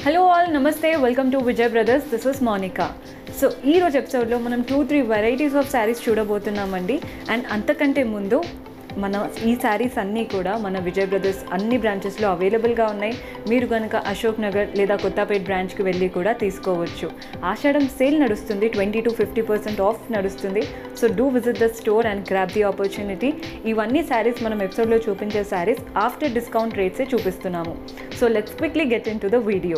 hello all నమస్తే welcome to Vijay brothers this is Monica so ఈ రోజు ఎపిసోడ్లో మనం two three varieties of saris చూడబోతున్నామండి అండ్ అంతకంటే ముందు మన ఈ శారీస్ అన్నీ కూడా మన విజయ్ బ్రదర్స్ అన్ని బ్రాంచెస్లో అవైలబుల్గా ఉన్నాయి మీరు కనుక అశోక్ నగర్ లేదా కొత్తపేట్ బ్రాంచ్కి వెళ్ళి కూడా తీసుకోవచ్చు ఆషాఢం సేల్ నడుస్తుంది twenty to fifty percent off నడుస్తుంది so do visit the store and grab the opportunity ఇవన్నీ శారీస్ మనం ఎపిసోడ్లో చూపించే శారీస్ ఆఫ్టర్ డిస్కౌంట్ రేట్సే చూపిస్తున్నాము so let's quickly get into the video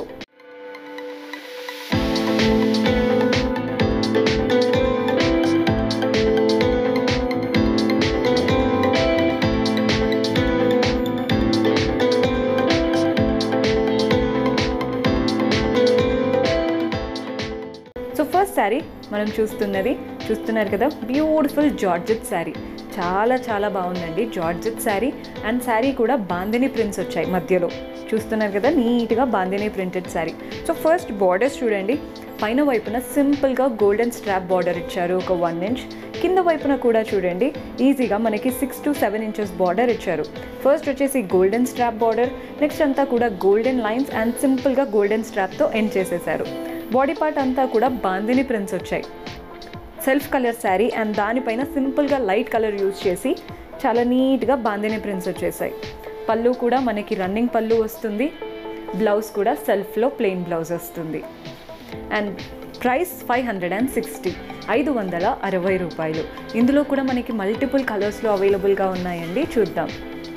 so first sari మనం చూస్తున్నది చూస్తున్నారు కదా బ్యూటిఫుల్ జార్జెట్ శారీ చాలా చాలా బాగుందండి జార్జెట్ శారీ అండ్ శారీ కూడా బాందిని ప్రింట్స్ వచ్చాయి మధ్యలో చూస్తున్నారు కదా నీట్గా bandhani printed sari so first borders చూడండి పైన వైపున సింపుల్గా గోల్డెన్ స్ట్రాప్ బార్డర్ ఇచ్చారు ఒక వన్ ఇంచ్ కింద వైపున కూడా చూడండి ఈజీగా మనకి six to seven inches border ఇచ్చారు ఫస్ట్ వచ్చేసి గోల్డెన్ స్ట్రాప్ బార్డర్ నెక్స్ట్ అంతా కూడా గోల్డెన్ లైన్స్ అండ్ సింపుల్గా గోల్డెన్ స్ట్రాప్తో ఎండ్ చేసేసారు బాడీ పార్ట్ అంతా కూడా బాందిని ప్రింట్స్ వచ్చాయి సెల్ఫ్ కలర్ శారీ అండ్ దానిపైన సింపుల్గా లైట్ కలర్ యూజ్ చేసి చాలా నీట్గా బాందిని ప్రింట్స్ వచ్చేసాయి పళ్ళు కూడా మనకి రన్నింగ్ పళ్ళు వస్తుంది బ్లౌజ్ కూడా సెల్ఫ్లో ప్లెయిన్ బ్లౌజ్ వస్తుంది and price five hundred and sixty ఐదు వందల అరవై రూపాయలు ఇందులో కూడా మనకి మల్టిపుల్ కలర్స్లో అవైలబుల్గా ఉన్నాయండి చూద్దాం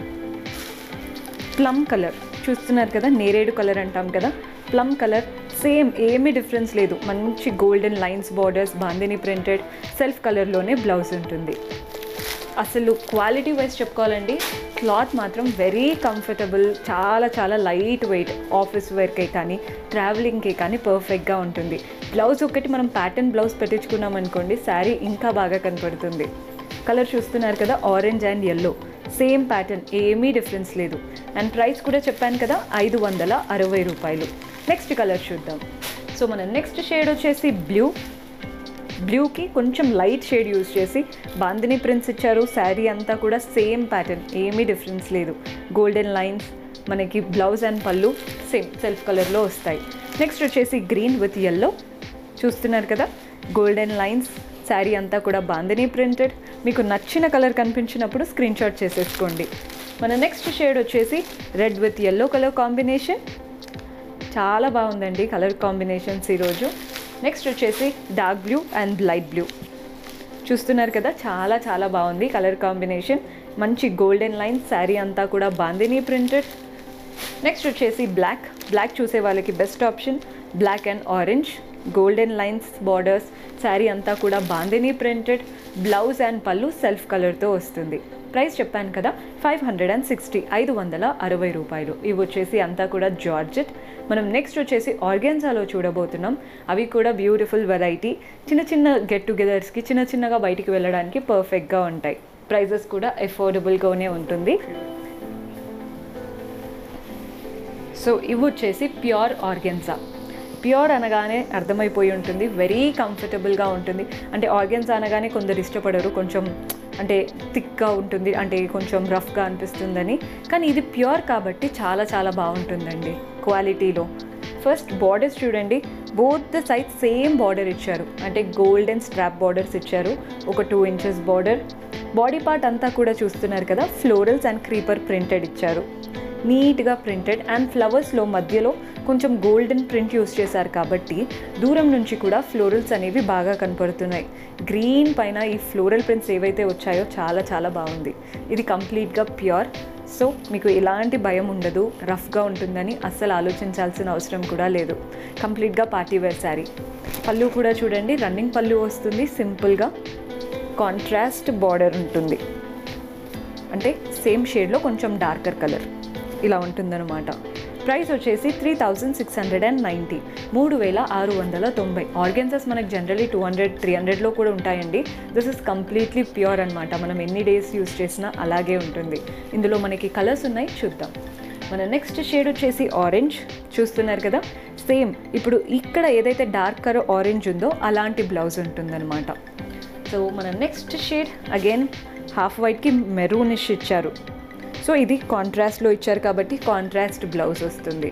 ప్లమ్ కలర్ చూస్తున్నారు కదా నేరేడు కలర్ అంటాం కదా ప్లమ్ కలర్ సేమ్ ఏమీ డిఫరెన్స్ లేదు మంచి golden lines borders bandhani printed self కలర్లోనే బ్లౌజ్ ఉంటుంది అసలు క్వాలిటీ వైజ్ చెప్పుకోవాలండి క్లాత్ మాత్రం వెరీ కంఫర్టబుల్ చాలా చాలా లైట్ వెయిట్ ఆఫీస్ వేర్కే కానీ ట్రావెలింగ్కి కానీ పర్ఫెక్ట్గా ఉంటుంది బ్లౌజ్ ఒకటి మనం ప్యాటర్న్ బ్లౌజ్ పెట్టించుకున్నాం అనుకోండి శారీ ఇంకా బాగా కనపడుతుంది కలర్ చూస్తున్నారు కదా orange and yellow same pattern ఏమీ డిఫరెన్స్ లేదు అండ్ ప్రైస్ కూడా చెప్పాను కదా ఐదు వందల అరవై రూపాయలు నెక్స్ట్ కలర్ చూద్దాం సో మన నెక్స్ట్ షేడ్ వచ్చేసి బ్లూ బ్లూకి కొంచెం లైట్ షేడ్ యూజ్ చేసి బాందిని ప్రింట్స్ ఇచ్చారు శారీ అంతా కూడా సేమ్ ప్యాటర్న్ ఏమీ డిఫరెన్స్ లేదు గోల్డెన్ లైన్స్ మనకి బ్లౌజ్ అండ్ పళ్ళు సేమ్ సెల్ఫ్ కలర్లో వస్తాయి నెక్స్ట్ వచ్చేసి గ్రీన్ విత్ ఎల్లో చూస్తున్నారు కదా గోల్డెన్ లైన్స్ శారీ అంతా కూడా బాందిని ప్రింటెడ్ మీకు నచ్చిన కలర్ కనిపించినప్పుడు స్క్రీన్ షాట్ చేసేసుకోండి మన నెక్స్ట్ షేడ్ వచ్చేసి red with yellow colour combination చాలా బాగుందండి కలర్ కాంబినేషన్స్ ఈరోజు నెక్స్ట్ వచ్చేసి dark blue and light blue చూస్తున్నారు కదా చాలా చాలా బాగుంది కలర్ కాంబినేషన్ మంచి గోల్డెన్ లైన్ శారీ అంతా కూడా బాందిని ప్రింటెడ్ నెక్స్ట్ వచ్చేసి బ్లాక్ బ్లాక్ చూసే వాళ్ళకి best option black and orange golden lines borders sari అంతా కూడా బాందిని ప్రింటెడ్ బ్లౌజ్ అండ్ పళ్ళు సెల్ఫ్ కలర్తో వస్తుంది ప్రైస్ చెప్పాను కదా ఫైవ్ హండ్రెడ్ అండ్ సిక్స్టీ ఐదు వందల అరవై రూపాయలు ఇవి వచ్చేసి అంతా కూడా జార్జెట్ మనం నెక్స్ట్ వచ్చేసి ఆర్గాన్జాలో చూడబోతున్నాం అవి కూడా బ్యూటిఫుల్ వెరైటీ చిన్న చిన్న గెట్ టుగెదర్స్కి చిన్న చిన్నగా బయటికి వెళ్ళడానికి పర్ఫెక్ట్గా ఉంటాయి ప్రైజెస్ కూడా అఫోర్డబుల్గానే ఉంటుంది సో ఇవి వచ్చేసి ప్యూర్ ఆర్గెన్జా ప్యూర్ అనగానే అర్థమైపోయి ఉంటుంది వెరీ కంఫర్టబుల్గా ఉంటుంది అంటే ఆర్గెన్స్ అనగానే కొందరు ఇష్టపడరు కొంచెం అంటే థిక్గా ఉంటుంది అంటే కొంచెం రఫ్గా అనిపిస్తుందని కానీ ఇది ప్యూర్ కాబట్టి చాలా చాలా బాగుంటుందండి క్వాలిటీలో ఫస్ట్ బార్డర్స్ చూడండి both the side same border ఇచ్చారు అంటే గోల్డెన్ స్ట్రాప్ బార్డర్స్ ఇచ్చారు ఒక two inches border body part అంతా కూడా చూస్తున్నారు కదా ఫ్లోరల్స్ అండ్ క్రీపర్ ప్రింటెడ్ ఇచ్చారు నీట్గా ప్రింటెడ్ అండ్ ఫ్లవర్స్లో మధ్యలో కొంచెం గోల్డెన్ ప్రింట్ యూస్ చేశారు కాబట్టి దూరం నుంచి కూడా ఫ్లోరల్స్ అనేవి బాగా కనపడుతున్నాయి గ్రీన్ పైన ఈ ఫ్లోరల్ ప్రింట్స్ ఏవైతే వచ్చాయో చాలా చాలా బాగుంది ఇది కంప్లీట్గా ప్యూర్ సో మీకు ఎలాంటి భయం ఉండదు రఫ్గా ఉంటుందని అస్సలు ఆలోచించాల్సిన అవసరం కూడా లేదు కంప్లీట్గా పార్టీ వేర్ శారీ పళ్ళు కూడా చూడండి రన్నింగ్ పళ్ళు వస్తుంది సింపుల్గా కాంట్రాస్ట్ బార్డర్ ఉంటుంది అంటే సేమ్ షేడ్లో కొంచెం డార్కర్ కలర్ ఇలా ఉంటుందన్నమాట ప్రైస్ వచ్చేసి three thousand six hundred and ninety మూడు వేల ఆరు వందల తొంభై ఆర్గెన్సెస్ మనకి జనరలీ టూ హండ్రెడ్ త్రీ హండ్రెడ్లో కూడా ఉంటాయండి దిస్ ఇస్ కంప్లీట్లీ ప్యూర్ అనమాట మనం ఎన్ని డేస్ యూస్ చేసినా అలాగే ఉంటుంది ఇందులో మనకి కలర్స్ ఉన్నాయి చూద్దాం మన నెక్స్ట్ షేడ్ వచ్చేసి ఆరెంజ్ చూస్తున్నారు కదా సేమ్ ఇప్పుడు ఇక్కడ ఏదైతే డార్క్ కలర్ ఆరెంజ్ ఉందో అలాంటి బ్లౌజ్ ఉంటుందన్నమాట సో మన నెక్స్ట్ షేడ్ అగైన్ హాఫ్ వైట్కి మెరూనిష్ ఇచ్చారు సో ఇది కాంట్రాస్ట్లో ఇచ్చారు కాబట్టి కాంట్రాస్ట్ బ్లౌజ్ వస్తుంది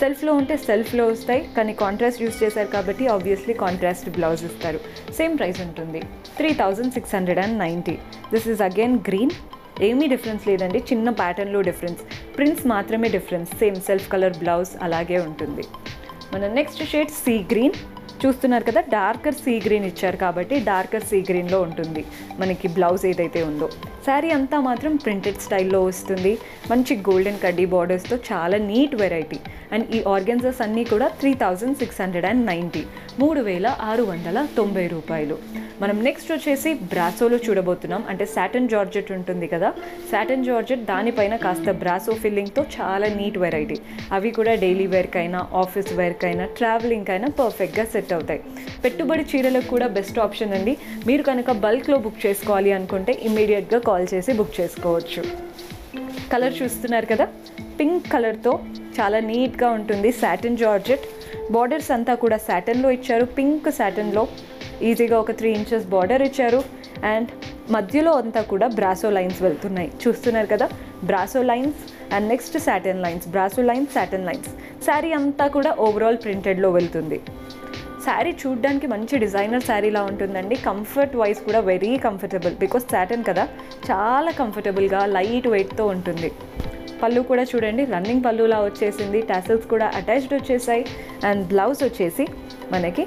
సెల్ఫ్లో ఉంటే సెల్ఫ్లో వస్తాయి కానీ కాంట్రాస్ట్ యూస్ చేశారు కాబట్టి ఆబ్వియస్లీ కాంట్రాస్ట్ బ్లౌజ్ ఇస్తారు సేమ్ ప్రైస్ ఉంటుంది three thousand six hundred and ninety this is again green ఏమీ డిఫరెన్స్ లేదండి చిన్న ప్యాటర్న్లో డిఫరెన్స్ ప్రింట్స్ మాత్రమే difference same self colour blouse అలాగే ఉంటుంది మన నెక్స్ట్ షేడ్ సీ గ్రీన్ చూస్తున్నారు కదా డార్కర్ సీ గ్రీన్ ఇచ్చారు కాబట్టి డార్కర్ సీ గ్రీన్లో ఉంటుంది మనకి బ్లౌజ్ ఏదైతే ఉందో శారీ అంతా మాత్రం ప్రింటెడ్ స్టైల్లో వస్తుంది మంచి గోల్డెన్ కడ్డీ బార్డర్స్తో చాలా నీట్ వెరైటీ అండ్ ఈ ఆర్గెన్జర్స్ అన్నీ కూడా three thousand six hundred and ninety మూడు వేల ఆరు వందల తొంభై రూపాయలు మనం నెక్స్ట్ వచ్చేసి బ్రాసోలో చూడబోతున్నాం అంటే సాటన్ జార్జెట్ ఉంటుంది కదా సాటన్ జార్జెట్ దానిపైన కాస్త బ్రాసో ఫిల్లింగ్తో చాలా నీట్ వెరైటీ అవి కూడా డైలీ వేర్కైనా ఆఫీస్ వేర్కైనా ట్రావెలింగ్ అయినా పర్ఫెక్ట్గా సెట్ అవుతాయి పెట్టుబడి చీరలకు కూడా బెస్ట్ ఆప్షన్ అండి మీరు కనుక బల్క్లో బుక్ చేసుకోవాలి అనుకుంటే ఇమీడియట్గా కాల్ చేసి బుక్ చేసుకోవచ్చు కలర్ చూస్తున్నారు కదా పింక్ కలర్తో చాలా నీట్గా ఉంటుంది సాటన్ జార్జెట్ బార్డర్స్ అంతా కూడా సాటన్లో ఇచ్చారు పింక్ సాటన్లో ఈజీగా ఒక త్రీ ఇంచెస్ బార్డర్ ఇచ్చారు అండ్ మధ్యలో అంతా కూడా బ్రాసో లైన్స్ వెళ్తున్నాయి చూస్తున్నారు కదా brasso lines and next satin lines brasso lines satin lines sari అంతా కూడా ఓవరాల్ ప్రింటెడ్లో వెళ్తుంది శారీ చూడ్డానికి మంచి డిజైనర్ శారీలా ఉంటుందండి కంఫర్ట్ వైజ్ కూడా వెరీ కంఫర్టబుల్ బికాస్ సాటన్ కదా చాలా కంఫర్టబుల్గా లైట్ వెయిట్తో ఉంటుంది పళ్ళు కూడా చూడండి రన్నింగ్ పళ్ళులా వచ్చేసింది టాసల్స్ కూడా అటాచ్డ్ వచ్చేసాయి అండ్ బ్లౌజ్ వచ్చేసి మనకి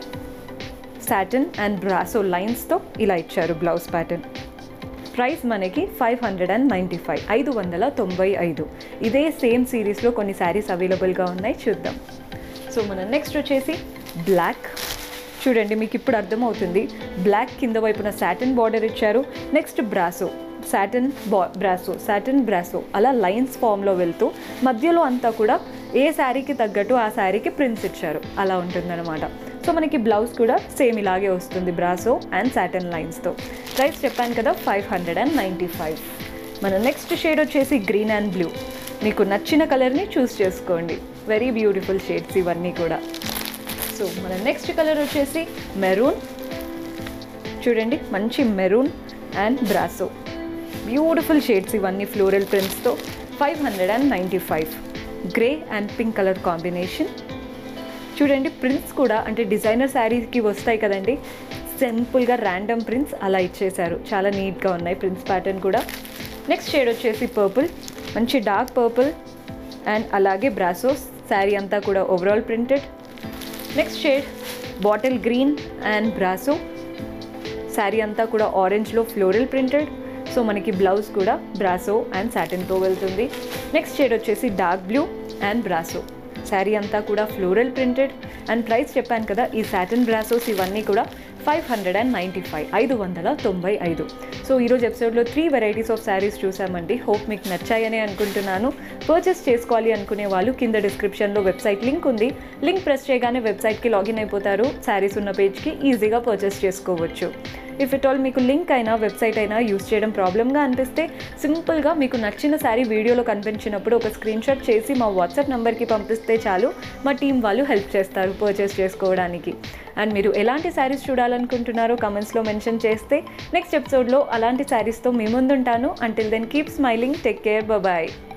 సాటన్ అండ్ బ్రాసో లైన్స్తో ఇలా ఇచ్చారు బ్లౌజ్ ప్యాటర్న్ ప్రైస్ మనకి five hundred and ninety five ఐదు వందల తొంభై ఐదు ఇదే సేమ్ సిరీస్లో కొన్ని శారీస్ అవైలబుల్గా ఉన్నాయి చూద్దాం సో మన నెక్స్ట్ వచ్చేసి బ్లాక్ చూడండి మీకు ఇప్పుడు అర్థమవుతుంది బ్లాక్ కింద వైపున సాటన్ బార్డర్ ఇచ్చారు నెక్స్ట్ బ్రాసో సాటన్ బా బ్రాసో సాటన్ బ్రాసో అలా లైన్స్ ఫామ్లో వెళ్తూ మధ్యలో అంతా కూడా ఏ శారీకి తగ్గట్టు ఆ శారీకి ప్రింట్స్ ఇచ్చారు అలా ఉంటుందన్నమాట సో మనకి బ్లౌజ్ కూడా సేమ్ ఇలాగే వస్తుంది బ్రాసో అండ్ సాటన్ లైన్స్తో ప్రైస్ చెప్పాను కదా five hundred and ninety five మన నెక్స్ట్ షేడ్ వచ్చేసి గ్రీన్ అండ్ బ్లూ మీకు నచ్చిన కలర్ని చూస్ చేసుకోండి వెరీ బ్యూటిఫుల్ షేడ్స్ ఇవన్నీ కూడా సో మన నెక్స్ట్ కలర్ వచ్చేసి మెరూన్ చూడండి మంచి maroon and brasso beautiful shades ఇవన్నీ ఫ్లోరల్ ప్రింట్స్తో five hundred and ninety five grey and pink colour combination చూడండి ప్రింట్స్ కూడా అంటే డిజైనర్ శారీకి వస్తాయి కదండి సింపుల్గా ర్యాండమ్ ప్రింట్స్ అలా ఇచ్చేశారు చాలా నీట్గా ఉన్నాయి ప్రింట్స్ ప్యాటర్న్ కూడా నెక్స్ట్ షేడ్ వచ్చేసి పర్పుల్ మంచి డార్క్ పర్పుల్ అండ్ అలాగే బ్రాసోస్ శారీ అంతా కూడా overall printed next shade bottle green and brasso sari అంతా కూడా ఆరెంజ్లో ఫ్లోరల్ ప్రింటెడ్ సో మనకి బ్లౌజ్ కూడా బ్రాసో అండ్ సాటిన్తో వెళ్తుంది నెక్స్ట్ షేడ్ వచ్చేసి dark blue and brasso sari అంతా కూడా ఫ్లోరల్ ప్రింటెడ్ అండ్ ప్రైస్ చెప్పాను కదా ఈ సాటిన్ బ్రాసోస్ ఇవన్నీ కూడా five hundred and ninety five ఐదు వందల తొంభై ఐదు సో ఈరోజు ఎపిసోడ్లో త్రీ వెరైటీస్ ఆఫ్ శారీస్ చూసామండి హోప్ మీకు నచ్చాయని అనుకుంటున్నాను పర్చేస్ చేసుకోవాలి అనుకునే వాళ్ళు కింద డిస్క్రిప్షన్లో వెబ్సైట్ లింక్ ఉంది లింక్ ప్రెస్ చేయగానే వెబ్సైట్కి లాగిన్ అయిపోతారు శారీస్ ఉన్న పేజ్కి ఈజీగా పర్చేస్ చేసుకోవచ్చు ఇఫ్ ఇట్ ఆల్ మీకు లింక్ అయినా వెబ్సైట్ అయినా యూస్ చేయడం ప్రాబ్లమ్గా అనిపిస్తే సింపుల్గా మీకు నచ్చిన శారీ వీడియోలో కనిపించినప్పుడు ఒక స్క్రీన్ షాట్ చేసి మా వాట్సాప్ నెంబర్కి పంపిస్తే చాలు మా టీం వాళ్ళు హెల్ప్ చేస్తారు పర్చేస్ చేసుకోవడానికి అండ్ మీరు ఎలాంటి శారీస్ చూడాలనుకుంటున్నారో కమెంట్స్లో మెన్షన్ చేస్తే నెక్స్ట్ ఎపిసోడ్లో అలాంటి శారీస్తో మీ ముందుంటాను until then keep smiling take care bye